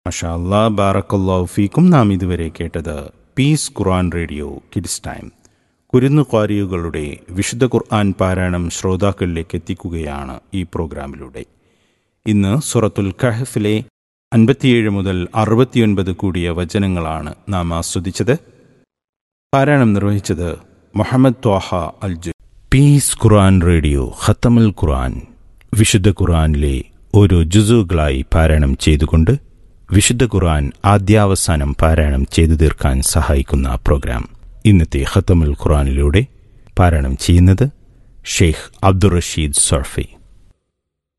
മഷാ അല്ലാ ബാറക്കല്ലാഹു ഫീക്കും നാം ഇതുവരെ കേട്ടത് peace Quran radio kids time കുരുന്നു ഖാരിയുകളുടെ വിശുദ്ധ ഖുർആൻ പാരായണം ശ്രോതാക്കളിലേക്ക് എത്തിക്കുകയാണ് ഈ പ്രോഗ്രാമിലൂടെ ഇന്ന് സുറത്തുൽ കഹഫിലെ അൻപത്തിയേഴ് മുതൽ അറുപത്തിയൊൻപത് കൂടിയ വചനങ്ങളാണ് നാം ആസ്വദിച്ചത് പാരായണം നിർവഹിച്ചത് മുഹമ്മദ് ത്വാഹ അൽജു പീസ് ഖുർആൻ റേഡിയോ ഖത്തമുൽ ഖുർആൻ വിശുദ്ധ ഖുർആനിലെ ഓരോ ജുസുകളായി പാരായണം ചെയ്തുകൊണ്ട് വിശുദ്ധ ഖുർആൻ ആദ്യാവസാനം പാരായണം ചെയ്തു തീർക്കാൻ സഹായിക്കുന്ന പ്രോഗ്രാം ഇന്നത്തെ ഖത്തമുൽ ഖുർആനിലൂടെ പാരായണം ചെയ്യുന്നത് ഷെയ്ഖ് അബ്ദുൾ റഷീദ് സർഫി